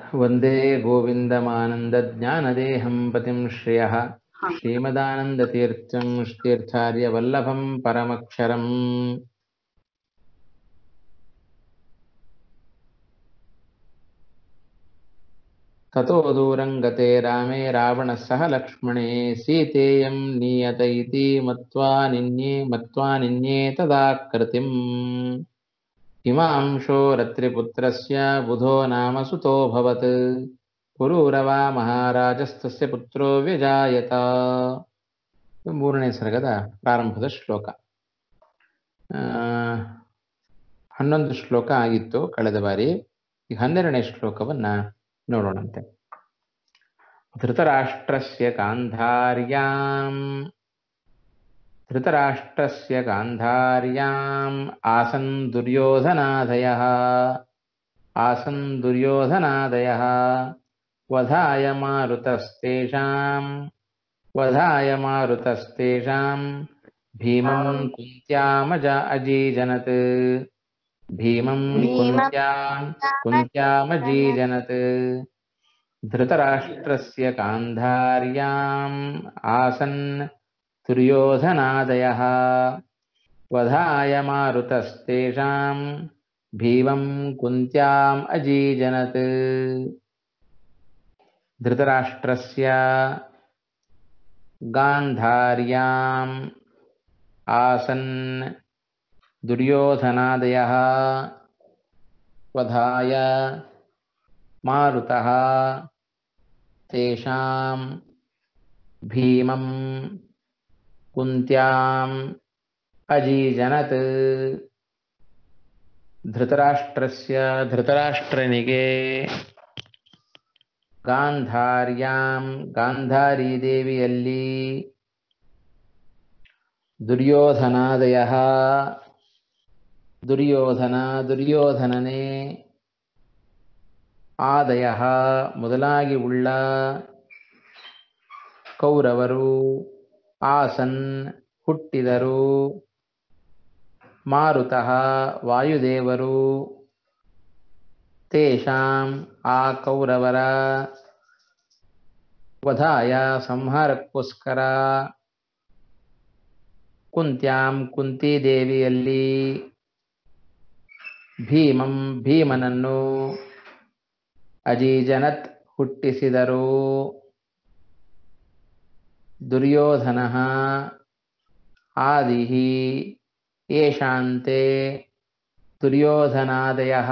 वन्दे गोविन्दमानन्दज्ञानदेहं पतिं श्रियः हा. श्रीमदानन्दतीर्थं तीर्थार्यवल्लभं परमक्षरम् ततो दूरं गते रामे रावणः सह लक्ष्मणे सीतेयं नीयत इति मत्वा निन्ये मत्वा निन्ये तदाकृतिम् हिमांशो रत्रिपुत्रस्य बुधो नाम सुतोऽभवत् पुरूरवा ಮಹಾರಾಜಸ್ತಸ್ಯ ಪುತ್ರೋ ವ್ಯಜಾಯತ ಇದು ಮೂರನೇ ಸರ್ಗದ ಪ್ರಾರಂಭದ ಶ್ಲೋಕ ಆ, ಹನ್ನೊಂದು ಶ್ಲೋಕ ಆಗಿತ್ತು ಕಳೆದ ಬಾರಿ ಈಗ ಹನ್ನೆರಡನೇ ಶ್ಲೋಕವನ್ನ ನೋಡೋಣಂತೆ ಧೃತರಾಷ್ಟ್ರಸ್ಯ ಗಾಂಧಾರ್ಯಾಂ ಧೃತರಾಷ್ಟ್ರಸ್ಯ ಗಾಂಧಾರ್ಯಾಂ ಆಸನ್ ದುರ್ಯೋಧನಾದಯಃ ಆಸನ್ ದುರ್ಯೋಧನಾದಯಃ ವಧಾಯ ಮಾರುತಸ್ತೇಷಾಂ ವಧಾಯ ಮಾರುತಸ್ತೇಷಾಂ ಭೀಮಂ ಕುಂತ್ಯಾಮಜ ಅಜೀಜನತ್ ಭೀಮಂ ಕುಂತ್ಯಾಂ ಕುಂತ್ಯಾಮಜೀಜನತ್ ಧೃತರಾಷ್ಟ್ರಸ್ಯ ಗಾಂಧಾರ್ಯಾಂ ಆಸನ್ दुर्योधनादयः वधाय मारुतस्तेषां भीमं कुन्त्याम् अजीजनत् धृतराष्ट्रस्य गान्धार्याम् आसन् दुर्योधनादयः वधाय मारुतः तेषां भीमं ಕುಂತ್ಯಾಂ ಅಜೀಜನತ್ ಧೃತರಾಷ್ಟ್ರಸ್ಯ ಧೃತರಾಷ್ಟ್ರನಿಗೆ ಗಾಂಧಾರ್ಯಾಂ ಗಾಂಧಾರಿ ದೇವಿಯಲ್ಲಿ ದುರ್ಯೋಧನಾದಯ ದುರ್ಯೋಧನ ದುರ್ಯೋಧನನೇ ಆದಯ ಮೊದಲಾಗಿ ಉಳ್ಳ ಕೌರವರು ಆಸನ್ ಹುಟ್ಟಿದರು ಮಾರುತಃ ವಾಯುದೇವರು ತೇಷಾಂ ಆ ಕೌರವರ ವಧಾಯ ಸಂಹಾರಕ್ಕೋಸ್ಕರ ಕುಂತ್ಯಾಂ ಕುಂತಿದೇವಿಯಲ್ಲಿ ಭೀಮಂ ಭೀಮನನ್ನು ಅಜೀಜನತ್ ಹುಟ್ಟಿಸಿದರು ದುರ್ಯೋಧನಃ ಆದಿಃ ಯೇಷಾಂತೆ ದುರ್ಯೋಧನಾದಯಃ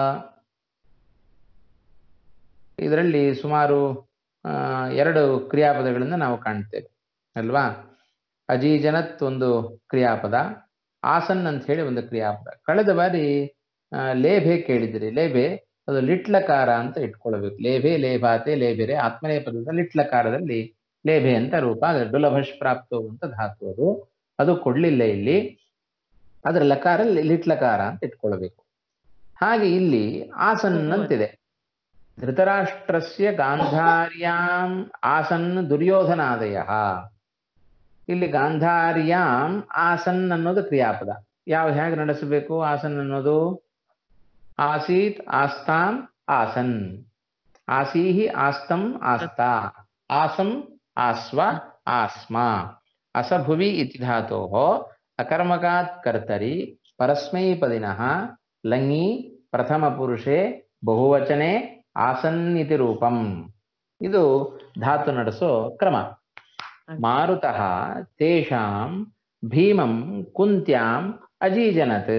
ಇದರಲ್ಲಿ ಸುಮಾರು ಆ, ಎರಡು ಕ್ರಿಯಾಪದಗಳನ್ನು ನಾವು ಕಾಣ್ತೇವೆ ಅಲ್ವಾ ಅಜೀಜನತ್ ಒಂದು ಕ್ರಿಯಾಪದ ಆಸನ್ ಅಂತ ಹೇಳಿ ಒಂದು ಕ್ರಿಯಾಪದ ಕಳೆದ ಬಾರಿ ಆ, ಲೇಭೆ ಕೇಳಿದಿರಿ ಲೇಭೆ ಅದು ಲಿಟ್ಲಕಾರ ಅಂತ ಇಟ್ಕೊಳ್ಬೇಕು ಲೇಭೆ ಲೇಭಾತೆ ಲೇಬೆರೆ ಆತ್ಮನೇ ಪದದ ಲಿಟ್ಲಕಾರದಲ್ಲಿ ಲೇಭೆ ಅಂತ ರೂಪ ಅದು ಡುಲಭಶ್ ಪ್ರಾಪ್ತು ಅಂತ ಧಾತು ಅದು ಅದು ಕೊಡ್ಲಿಲ್ಲ ಇಲ್ಲಿ ಅದರ ಲಕಾರ ಲಿಟ್ಲಕಾರ ಅಂತ ಇಟ್ಕೊಳ್ಬೇಕು ಹಾಗೆ ಇಲ್ಲಿ ಆಸನ್ ಅಂತಿದೆ ಧೃತರಾಷ್ಟ್ರಸ್ಯ ಗಾಂಧಾರ್ಯಾಂ ಆಸನ್ ದುರ್ಯೋಧನಾದಯ ಇಲ್ಲಿ ಗಾಂಧಾರ್ಯಾಂ ಆಸನ್ ಅನ್ನೋದು ಕ್ರಿಯಾಪದ ಯಾವ ಹೇಗೆ ನಡೆಸಬೇಕು ಆಸನ್ ಅನ್ನೋದು ಆಸೀತ್ ಆಸ್ತಾಂ ಆಸನ್ ಆಸೀಹಿ ಆಸ್ತಂ ಆಸ್ತಾ ಆಸಂ ಆಸ್ವ ಆಸ್ಮ ಅಸಭುವಿ ಇತಿ ಧಾತೋಃ ಅಕರ್ಮಕಾತ್ ಕರ್ತರಿ ಪರಸ್ಮೈಪದಿನಃ ಲಂಗಿ ಪ್ರಥಮ ಪುರುಷೇ ಬಹುವಚನೆ ಆಸನ್ ಇತಿ ರೂಪಂ ಇದು ಧಾತು ನಡೆಸೋ ಕ್ರಮ ಮಾರುತಃ ತೇಷಾಂ ಭೀಮಂ ಕುಂತ್ಯಾಂ ಅಜೀಜನತ್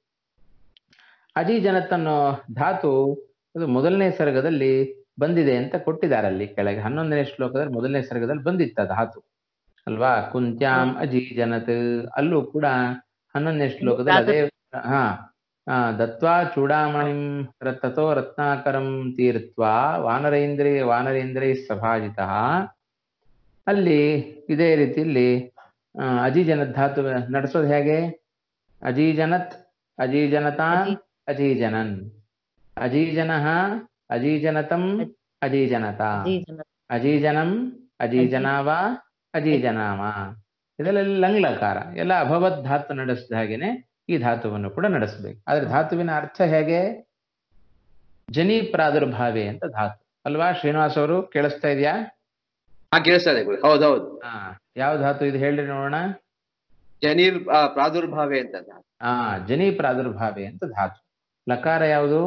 ಅಜೀಜನತ್ ಅನ್ನೋ ಧಾತು ಅದು ಮೊದಲನೇ ಸರ್ಗದಲ್ಲಿ ಬಂದಿದೆ ಅಂತ ಕೊಟ್ಟಿದ್ದಾರೆ ಅಲ್ಲಿ ಕೆಳಗೆ ಹನ್ನೊಂದನೇ ಶ್ಲೋಕದಲ್ಲಿ ಮೊದಲನೇ ಸರ್ಗದಲ್ಲಿ ಬಂದಿತ್ತ ಧಾತು ಅಲ್ವಾ ಕುಂತ್ಯಾಂ ಅಜೀಜನತ್ ಅಲ್ಲೂ ಕೂಡ ಹನ್ನೊಂದನೇ ಶ್ಲೋಕದಲ್ಲಿ ಅದೇ ಹಾ ಆ, ದತ್ವಾ ಚೂಡಾಮಣಿಂ ರ- ತಥೋ ರತ್ನಾಕರಂ ತೀರ್ತ್ವಾ ವಾನರೇಂದ್ರೇ ವಾನರೇಂದ್ರೈ ಸಭಾಜಿತಃ ಅಲ್ಲಿ ಇದೇ ರೀತಿಯಲ್ಲಿ ಆ, ಅಜೀಜನತ್ ಧಾತು ನಡೆಸೋದು ಹೇಗೆ ಅಜೀಜನತ್ ಅಜೀಜನತಾ ಅಜೀಜನನ್ ಅಜೀಜನಃ ಅಜೀಜನತಂ ಅಜೀಜನತ ಅಜೀಜನಂ ಅಜೀಜನಾವ ಅಜೀಜನಾಮ ಇದೆಲ್ಲ ಲಂಗ್ಲಕಾರ ಎಲ್ಲ ಅಭವತ್ ಧಾತು ನಡೆಸಿದ ಹಾಗೇನೆ ಈ ಧಾತುವನ್ನು ಕೂಡ ನಡೆಸಬೇಕು ಆದ್ರೆ ಧಾತುವಿನ ಅರ್ಥ ಹೇಗೆ ಜನಿ ಪ್ರಾದುರ್ಭಾವೆ ಅಂತ ಧಾತು ಅಲ್ವಾ ಶ್ರೀನಿವಾಸ್ ಅವರು ಕೇಳಿಸ್ತಾ ಇದೆಯಾ ಹಾ ಕೇಳಿಸ್ತಾ ಇದೆ ಗುರು ಹೌದೌದು ಹಾ ಯಾವ ಧಾತು ಇದು ಹೇಳ್ರಿ ನೋಡೋಣ ಜನಿರ್ ಆ, ಪ್ರಾದುರ್ಭಾವೆ ಅಂತ ಧಾತು. ಆ ಜನಿ ಪ್ರಾದುರ್ಭಾವೆ ಅಂತ ಧಾತು ಲಕಾರ ಯಾವುದು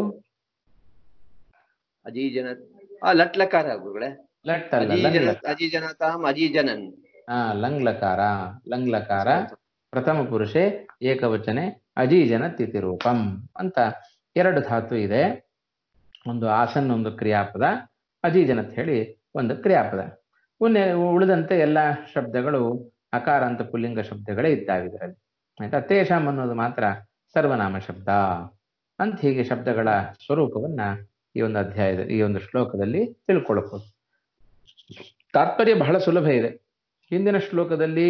ಅಜೀಜನ ಆ ಲಟ್ ಲಕಾರ ಗುರುಗಳೇ ಲಟ್ ಅಲ್ಲ ಲಂಗ್ ಅಜೀಜನ ಲಕಾರ. ಅಜೀಜನತಾಂ ಅಜೀಜನನ್ ಆ ಲಂಗ್ ಲಕಾರ ಲಂಗ್ ಲಕಾರ ಪ್ರಥಮ ಪುರುಷೆ ಏಕವಚನೆ ಅಜೀಜನ ತಿಥಿರೂಪಂ ಅಂತ ಎರಡು ಧಾತು ಇದೆ ಒಂದು ಆಸನ್ ಒಂದು ಕ್ರಿಯಾಪದ ಅಜೀಜನ ಅಂತ ಹೇಳಿ ಒಂದು ಕ್ರಿಯಾಪದ ಉನ್ನೆ ಉಳಿದಂತೆ ಎಲ್ಲ ಶಬ್ದಗಳು ಅಕಾರ ಅಂತ ಪುಲ್ಲಿಂಗ ಶಬ್ದಗಳೇ ಇದ್ದಾವೆ ಇದರಲ್ಲಿ ಆಯ್ತಾ ತೇಷಾಂ ಅನ್ನೋದು ಮಾತ್ರ ಸರ್ವನಾಮ ಶಬ್ದ ಅಂತ ಹೀಗೆ ಶಬ್ದಗಳ ಸ್ವರೂಪವನ್ನ ಈ ಒಂದು ಅಧ್ಯಾಯದ ಈ ಒಂದು ಶ್ಲೋಕದಲ್ಲಿ ತಿಳ್ಕೊಳ್ಬಹುದು ತಾತ್ಪರ್ಯ ಬಹಳ ಸುಲಭ ಇದೆ ಹಿಂದಿನ ಶ್ಲೋಕದಲ್ಲಿ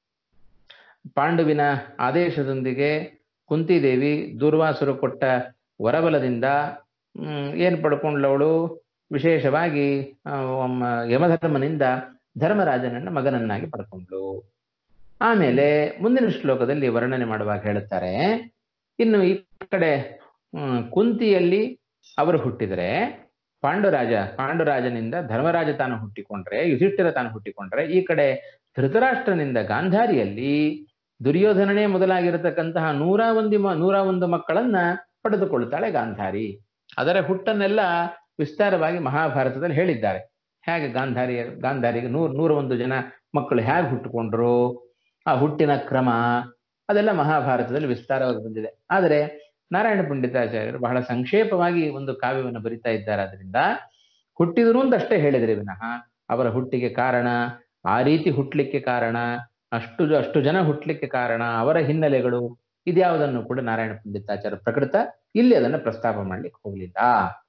ಪಾಂಡುವಿನ ಆದೇಶದೊಂದಿಗೆ ಕುಂತಿದೇವಿ ದುರ್ವಾಸರು ಕೊಟ್ಟ ವರಬಲದಿಂದ ಹ್ಮ್, ಏನ್ ಪಡ್ಕೊಂಡ್ಲವಳು ವಿಶೇಷವಾಗಿ ಆ, ಒಮ್ಮ ಯಮಧರ್ಮನಿಂದ ಧರ್ಮರಾಜನನ್ನ ಮಗನನ್ನಾಗಿ ಪಡ್ಕೊಂಡ್ಳು ಆಮೇಲೆ ಮುಂದಿನ ಶ್ಲೋಕದಲ್ಲಿ ವರ್ಣನೆ ಮಾಡುವಾಗ ಹೇಳುತ್ತಾರೆ ಇನ್ನು ಈ ಕಡೆ ಹ್ಮ್, ಕುಂತಿಯಲ್ಲಿ ಅವರು ಹುಟ್ಟಿದರೆ ಪಾಂಡುರಾಜ ಪಾಂಡುರಾಜನಿಂದ ಧರ್ಮರಾಜ ತಾನು ಹುಟ್ಟಿಕೊಂಡ್ರೆ ಯುಧಿಷ್ಠಿರ ತಾನು ಹುಟ್ಟಿಕೊಂಡ್ರೆ ಈ ಕಡೆ ಧೃತರಾಷ್ಟ್ರನಿಂದ ಗಾಂಧಾರಿಯಲ್ಲಿ ದುರ್ಯೋಧನನೇ ಮೊದಲಾಗಿರತಕ್ಕಂತಹ ನೂರ ಒಂದು ಮ- ನೂರ ಒಂದು ಮಕ್ಕಳನ್ನ ಪಡೆದುಕೊಳ್ತಾಳೆ ಗಾಂಧಾರಿ ಅದರ ಹುಟ್ಟನ್ನೆಲ್ಲ ವಿಸ್ತಾರವಾಗಿ ಮಹಾಭಾರತದಲ್ಲಿ ಹೇಳಿದ್ದಾರೆ ಹೇಗೆ ಗಾಂಧಾರಿಯ ಗಾಂಧಾರಿಗೆ ನೂರ್ ನೂರ ಒಂದು ಜನ ಮಕ್ಕಳು ಹೇಗೆ ಹುಟ್ಟುಕೊಂಡ್ರು ಆ ಹುಟ್ಟಿನ ಕ್ರಮ ಅದೆಲ್ಲ ಮಹಾಭಾರತದಲ್ಲಿ ವಿಸ್ತಾರವಾಗಿ ಬಂದಿದೆ ಆದರೆ ನಾರಾಯಣ ಪಂಡಿತಾಚಾರ್ಯರು ಬಹಳ ಸಂಕ್ಷೇಪವಾಗಿ ಒಂದು ಕಾವ್ಯವನ್ನು ಬರಿತಾ ಇದ್ದಾರೆ ಅದರಿಂದ ಹುಟ್ಟಿದ್ರು ಅಂತ ಅಷ್ಟೇ ಹೇಳಿದ್ರೆ ವಿನಃ ಅವರ ಹುಟ್ಟಿಗೆ ಕಾರಣ ಆ ರೀತಿ ಹುಟ್ಟಲಿಕ್ಕೆ ಕಾರಣ ಅಷ್ಟು ಅಷ್ಟು ಜನ ಹುಟ್ಟಲಿಕ್ಕೆ ಕಾರಣ ಅವರ ಹಿನ್ನೆಲೆಗಳು ಇದ್ಯಾವುದನ್ನು ಕೂಡ ನಾರಾಯಣ ಪಂಡಿತಾಚಾರ್ಯ ಪ್ರಕೃತ ಇಲ್ಲಿ ಅದನ್ನ ಪ್ರಸ್ತಾಪ ಮಾಡ್ಲಿಕ್ಕೆ ಹೋಗ್ಲಿಲ್ಲ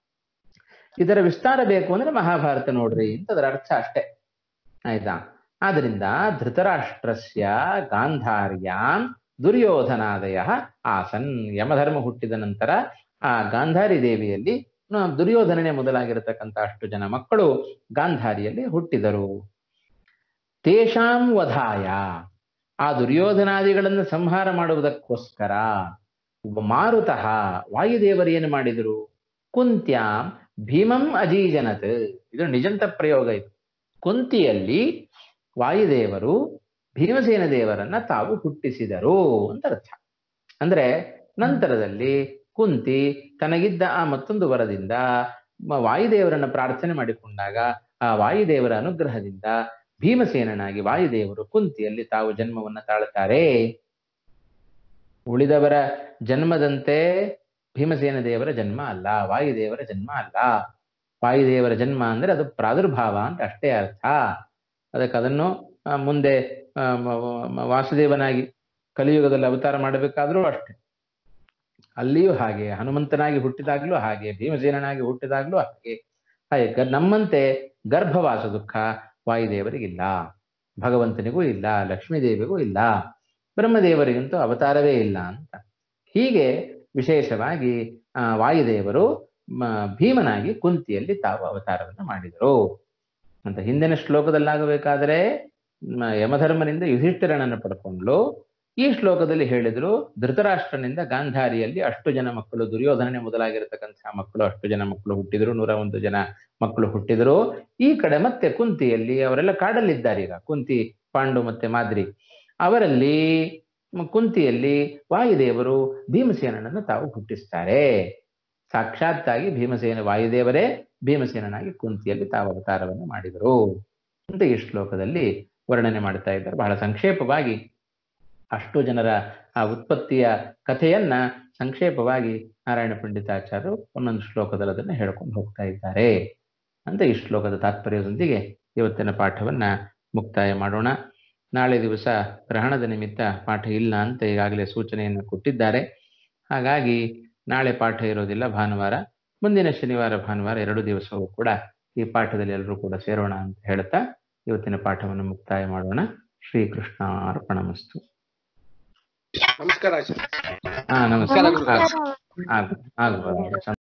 ಇದರ ವಿಸ್ತಾರ ಬೇಕು ಅಂದ್ರೆ ಮಹಾಭಾರತ ನೋಡ್ರಿ ಅಂತ ಅದರ ಅರ್ಥ ಅಷ್ಟೇ ಆಯ್ತಾ ಆದ್ರಿಂದ ಧೃತರಾಷ್ಟ್ರಸ್ಯ ಗಾಂಧಾರ್ಯಾಂ ದುರ್ಯೋಧನಾದಯ ಆಸನ್ ಯಮಧರ್ಮ ಹುಟ್ಟಿದ ನಂತರ ಆ ಗಾಂಧಾರಿ ದೇವಿಯಲ್ಲಿ ನ- ದುರ್ಯೋಧನನೇ ಮೊದಲಾಗಿರತಕ್ಕಂತ ಅಷ್ಟು ಜನ ಮಕ್ಕಳು ಗಾಂಧಾರಿಯಲ್ಲಿ ಹುಟ್ಟಿದರು ತೇಷಾಂ ವಧಾಯ ಆ ದುರ್ಯೋಧನಾದಿಗಳನ್ನು ಸಂಹಾರ ಮಾಡುವುದಕ್ಕೋಸ್ಕರ ಒಬ್ಬ ಮಾರುತಃ ವಾಯುದೇವರು ಏನು ಮಾಡಿದರು ಕುಂತ್ಯಾಂ ಭೀಮಂ ಅಜೀಜನತ್ ಇದು ನಿಜಂತ ಪ್ರಯೋಗ ಇದು ಕುಂತಿಯಲ್ಲಿ ವಾಯುದೇವರು ಭೀಮಸೇನ ದೇವರನ್ನ ತಾವು ಹುಟ್ಟಿಸಿದರು ಅಂತ ಅರ್ಥ ಅಂದ್ರೆ ನಂತರದಲ್ಲಿ ಕುಂತಿ ತನಗಿದ್ದ ಆ ಮತ್ತೊಂದು ವರದಿಂದ ಮ- ವಾಯುದೇವರನ್ನ ಪ್ರಾರ್ಥನೆ ಮಾಡಿಕೊಂಡಾಗ ಆ ವಾಯುದೇವರ ಅನುಗ್ರಹದಿಂದ ಭೀಮಸೇನನಾಗಿ ವಾಯುದೇವರು ಕುಂತಿಯಲ್ಲಿ ತಾವು ಜನ್ಮವನ್ನ ತಾಳುತ್ತಾರೆ ಉಳಿದವರ ಜನ್ಮದಂತೆ ಭೀಮಸೇನ ದೇವರ ಜನ್ಮ ಅಲ್ಲ ವಾಯುದೇವರ ಜನ್ಮ ಅಲ್ಲ ವಾಯುದೇವರ ಜನ್ಮ ಅಂದ್ರೆ ಅದು ಪ್ರಾದುರ್ಭಾವ ಅಂತ ಅಷ್ಟೇ ಅರ್ಥ ಅದಕ್ಕೆ ಅದನ್ನು ಆ, ಮುಂದೆ ಆ, ಮ- ಮ- ವಾಸುದೇವನಾಗಿ ಕಲಿಯುಗದಲ್ಲಿ ಅವತಾರ ಮಾಡಬೇಕಾದ್ರೂ ಅಷ್ಟೇ ಅಲ್ಲಿಯೂ ಹಾಗೆ ಹನುಮಂತನಾಗಿ ಹುಟ್ಟಿದಾಗ್ಲೂ ಹಾಗೆ ಭೀಮಸೇನನಾಗಿ ಹುಟ್ಟಿದಾಗ್ಲೂ ಹಾಗೆ ಹಾಗೆ ಗ- ನಮ್ಮಂತೆ ಗರ್ಭವಾಸ ದುಃಖ ವಾಯುದೇವರಿಗಿಲ್ಲ ಭಗವಂತನಿಗೂ ಇಲ್ಲ ಲಕ್ಷ್ಮೀದೇವಿಗೂ ಇಲ್ಲ ಬ್ರಹ್ಮದೇವರಿಗಂತೂ ಅವತಾರವೇ ಇಲ್ಲ ಅಂತ ಹೀಗೆ ವಿಶೇಷವಾಗಿ ಆ, ವಾಯುದೇವರು ಮ- ಭೀಮನಾಗಿ ಕುಂತಿಯಲ್ಲಿ ತಾವು ಅವತಾರವನ್ನು ಮಾಡಿದರು ಅಂತ ಹಿಂದಿನ ಶ್ಲೋಕದಲ್ಲಾಗಬೇಕಾದರೆ ಮ- ಯಮಧರ್ಮನಿಂದ ಯುಧಿಷ್ಠಿರನನ್ನು ಪಡ್ಕೊಂಡ್ಲು ಈ ಶ್ಲೋಕದಲ್ಲಿ ಹೇಳಿದ್ರು ಧೃತರಾಷ್ಟ್ರನಿಂದ ಗಾಂಧಾರಿಯಲ್ಲಿ ಅಷ್ಟು ಜನ ಮಕ್ಕಳು ದುರ್ಯೋಧನನೇ ಮೊದಲಾಗಿರತಕ್ಕಂತಹ ಮಕ್ಕಳು ಅಷ್ಟು ಜನ ಮಕ್ಕಳು ಹುಟ್ಟಿದ್ರು ನೂರ ಒಂದು ಜನ ಮಕ್ಕಳು ಹುಟ್ಟಿದ್ರು ಈ ಕಡೆ ಮತ್ತೆ ಕುಂತಿಯಲ್ಲಿ ಅವರೆಲ್ಲ ಕಾಡಲ್ಲಿದ್ದಾರೆ ಈಗ ಕುಂತಿ ಪಾಂಡು ಮತ್ತೆ ಮಾದ್ರಿ ಅವರಲ್ಲಿ ಮ- ಕುಂತಿಯಲ್ಲಿ ವಾಯುದೇವರು ಭೀಮಸೇನನನ್ನು ತಾವು ಹುಟ್ಟಿಸ್ತಾರೆ ಸಾಕ್ಷಾತ್ತಾಗಿ ಭೀಮಸೇನ ವಾಯುದೇವರೇ ಭೀಮಸೇನನಾಗಿ ಕುಂತಿಯಲ್ಲಿ ತಾವು ಅವತಾರವನ್ನು ಮಾಡಿದರು ಅಂತ ಈ ಶ್ಲೋಕದಲ್ಲಿ ವರ್ಣನೆ ಮಾಡ್ತಾ ಇದ್ದಾರೆ ಬಹಳ ಸಂಕ್ಷೇಪವಾಗಿ ಅಷ್ಟು ಜನರ ಆ ಉತ್ಪತ್ತಿಯ ಕಥೆಯನ್ನ ಸಂಕ್ಷೇಪವಾಗಿ ನಾರಾಯಣ ಪಂಡಿತಾಚಾರ್ಯರು ಒಂದೊಂದು ಶ್ಲೋಕದಲ್ಲಿ ಅದನ್ನು ಹೇಳ್ಕೊಂಡು ಹೋಗ್ತಾ ಇದ್ದಾರೆ ಅಂತ ಈ ಶ್ಲೋಕದ ತಾತ್ಪರ್ಯದೊಂದಿಗೆ ಇವತ್ತಿನ ಪಾಠವನ್ನ ಮುಕ್ತಾಯ ಮಾಡೋಣ ನಾಳೆ ದಿವಸ ಗ್ರಹಣದ ನಿಮಿತ್ತ ಪಾಠ ಇಲ್ಲ ಅಂತ ಈಗಾಗಲೇ ಸೂಚನೆಯನ್ನು ಕೊಟ್ಟಿದ್ದಾರೆ ಹಾಗಾಗಿ ನಾಳೆ ಪಾಠ ಇರೋದಿಲ್ಲ ಭಾನುವಾರ ಮುಂದಿನ ಶನಿವಾರ ಭಾನುವಾರ ಎರಡು ದಿವಸವೂ ಕೂಡ ಈ ಪಾಠದಲ್ಲಿ ಎಲ್ಲರೂ ಕೂಡ ಸೇರೋಣ ಅಂತ ಹೇಳ್ತಾ ಇವತ್ತಿನ ಪಾಠವನ್ನು ಮುಕ್ತಾಯ ಮಾಡೋಣ ಶ್ರೀಕೃಷ್ಣ ಅರ್ಪಣಮಸ್ತು ನಮಸ್ಕಾರ ಆಚಾರ್ಯ ಹಾ ನಮಸ್ಕಾರ ನಮಸ್ಕಾರ. ಆಗ್ಬೋದು ಆಗ್ಬೋದು